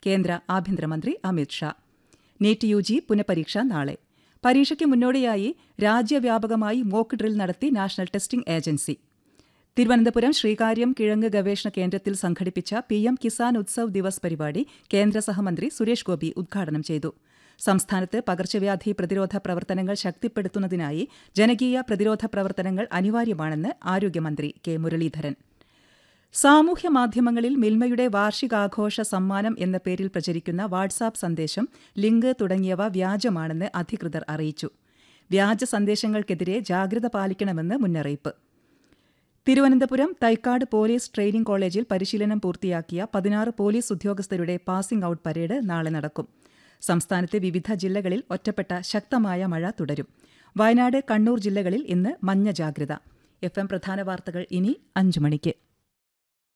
കേന്ദ്ര ആഭ്യന്തരമന്ത്രി Amit Shah NEET U G പുനഃപരീക്ഷ നാളെ പരീക്ഷയ്ക്ക് മുന്നോടിയായി രാജ്യവ്യാപകമായി മോക്ക് ഡ്രിൽ നടത്തി national testing agency Thiruvananthapuram Sreekaryam കിഴങ്ങ് ഗവേഷണ കേന്ദ്രത്തിൽ സംഘടിപ്പിച്ച പി എം കിസാൻ ഉത്സവ് ദിവസ് പരിപാടി കേന്ദ്ര സഹമന്ത്രി സുരേഷ് ഗോപി ഉദ്ഘാടനം ചെയ്തു സംസ്ഥാനത്ത് പകർച്ചവ്യാധി പ്രതിരോധ പ്രവർത്തനങ്ങൾ ശക്തിപ്പെടുത്തുന്നതിനായി ജനകീയ പ്രതിരോധ പ്രവർത്തനങ്ങൾ അനിവാര്യമാണെന്ന് ആരോഗ്യമന്ത്രി കെ മുരളീധരൻ സാമൂഹ്യ മാധ്യമങ്ങളിൽ മിൽമയുടെ വാർഷികാഘോഷ സമ്മാനം എന്ന പേരിൽ പ്രചരിക്കുന്ന വാട്സാപ്പ് സന്ദേശം ലിങ്ക് തുടങ്ങിയവ വ്യാജമാണെന്ന് അധികൃതർ അറിയിച്ചു വ്യാജ സന്ദേശങ്ങൾക്കെതിരെ ജാഗ്രത പാലിക്കണമെന്ന് മുന്നറിയിപ്പ് തിരുവനന്തപുരം തൈക്കാട് പോലീസ് ട്രെയിനിംഗ് കോളേജിൽ പരിശീലനം പൂർത്തിയാക്കിയ പതിനാറ് പോലീസ് ഉദ്യോഗസ്ഥരുടെ പാസിംഗ് ഔട്ട് പരേഡ് നാളെ നടക്കും സംസ്ഥാനത്തെ വിവിധ ജില്ലകളിൽ ഒറ്റപ്പെട്ട ശക്തമായ മഴ തുടരും വയനാട് കണ്ണൂർ ജില്ലകളിൽ ഇന്ന് മഞ്ഞ ജാഗ്രത എഫ് എം പ്രധാന വാർത്തകൾ ഇനി അഞ്ചു മണിക്ക്